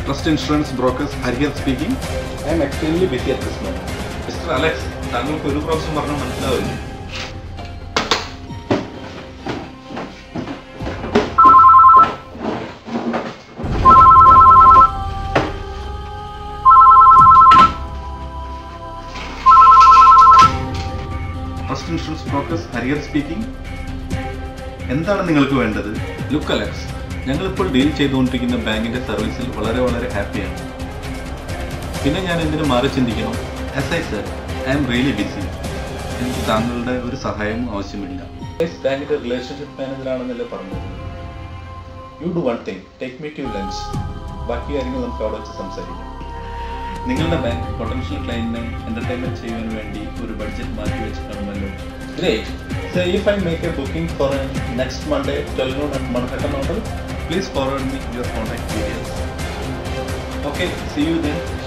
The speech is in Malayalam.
Trust insurance brokers Harihar speaking I'm extremely busy at this moment mister Alex താങ്കൾക്ക് ഒരു പ്രാവശ്യം പറഞ്ഞാൽ മനസ്സിലാവില്ല trust insurance brokers Harihar speaking എന്താണ് നിങ്ങൾക്ക് വേണ്ടത് ലുക്ക് അലക്സ് ഞങ്ങളിപ്പോൾ ഡീൽ ചെയ്തുകൊണ്ടിരിക്കുന്ന ബാങ്കിന്റെ സർവീസിൽ വളരെ വളരെ ഹാപ്പിയാണ് പിന്നെ ഞാൻ എന്തിനു മാറി ചിന്തിക്കണം as I sir I'm really busy എനിക്ക് താങ്കളുടെ ഒരു സഹായവും ആവശ്യമില്ല ബാങ്കിന്റെ റിലേഷൻഷിപ്പ് മാനേജറാണെന്നല്ലേ പറഞ്ഞത് you do one thing take me to lunch ബാക്കി കാര്യങ്ങൾ നമുക്ക് അവിടെ വെച്ച് സംസാരിക്കാം നിങ്ങളുടെ ബാങ്ക് പൊട്ടൻഷ്യൽ ക്ലയന്റിനെ എന്റർടൈൻമെന്റ് ചെയ്യാൻ വേണ്ടി ഒരു ബഡ്ജറ്റ് മാറ്റി വെച്ചിട്ടുണ്ടല്ലോ great So if I make a booking for a next Monday, 12 noon at Manhattan Hotel, please forward me your contact details. Okay, see you then.